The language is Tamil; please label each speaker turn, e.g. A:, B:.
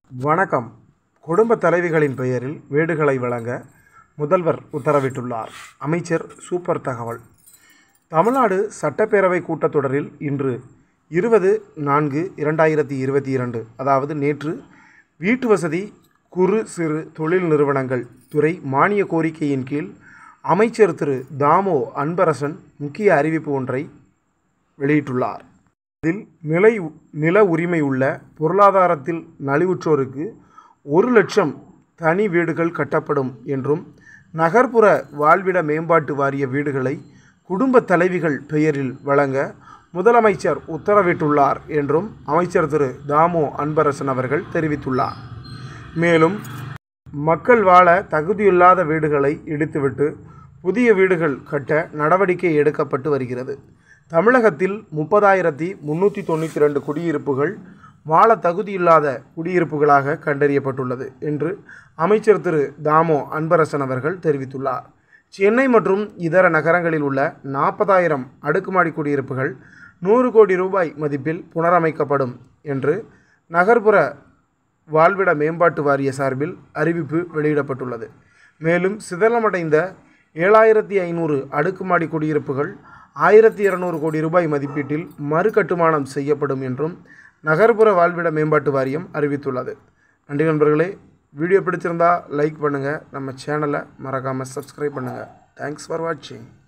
A: வணக்கம் குடும்ப தலைவிகளின் பெயரில் வீடுகளை வழங்க முதல்வர் உத்தரவிட்டுள்ளார் அமைச்சர் சூப்பர் தகவல் தமிழ்நாடு சட்டப்பேரவை கூட்டத்தொடரில் இன்று இருபது நான்கு இரண்டாயிரத்தி இருபத்தி இரண்டு அதாவது நேற்று வீட்டு வசதி குறு சிறு தொழில் நிறுவனங்கள் துறை மானிய கோரிக்கையின் கீழ் அமைச்சர் திரு தாமோ அன்பரசன் முக்கிய அறிவிப்பு ஒன்றை வெளியிட்டுள்ளார் இதில் நிலை நில உரிமை உள்ள பொருளாதாரத்தில் நலிவுற்றோருக்கு ஒரு லட்சம் தனி வீடுகள் கட்டப்படும் என்றும் நகர்ப்புற வாழ்விட மேம்பாட்டு வாரிய வீடுகளை குடும்ப தலைவிகள் பெயரில் வழங்க முதலமைச்சர் உத்தரவிட்டுள்ளார் என்றும் அமைச்சர் திரு தாமோ அன்பரசன் அவர்கள் தெரிவித்துள்ளார் மேலும் மக்கள் வாழ தகுதியில்லாத வீடுகளை இடித்துவிட்டு புதிய வீடுகள் கட்ட நடவடிக்கை எடுக்கப்பட்டு வருகிறது தமிழகத்தில் முப்பதாயிரத்தி முந்நூற்றி தொண்ணூற்றி ரெண்டு குடியிருப்புகள் வாழ தகுதியில்லாத குடியிருப்புகளாக கண்டறியப்பட்டுள்ளது என்று அமைச்சர் திரு தாமோ அன்பரசன் அவர்கள் தெரிவித்துள்ளார் சென்னை மற்றும் இதர நகரங்களில் உள்ள நாற்பதாயிரம் அடுக்குமாடி குடியிருப்புகள் நூறு கோடி ரூபாய் மதிப்பில் புனரமைக்கப்படும் என்று நகர்ப்புற வாழ்விட மேம்பாட்டு வாரிய சார்பில் அறிவிப்பு வெளியிடப்பட்டுள்ளது மேலும் சிதலமடைந்த ஏழாயிரத்தி ஐநூறு அடுக்குமாடி குடியிருப்புகள் ஆயிரத்தி இரநூறு கோடி ரூபாய் மதிப்பீட்டில் மறுகட்டுமானம் செய்யப்படும் என்றும் நகர்ப்புற வாழ்விட மேம்பாட்டு வாரியம் அறிவித்துள்ளது நன்றி நண்பர்களே வீடியோ பிடிச்சிருந்தா லைக் பண்ணுங்கள் நம்ம சேனலை மறக்காமல் சப்ஸ்கிரைப் பண்ணுங்கள் தேங்க்ஸ் ஃபார் வாட்சிங்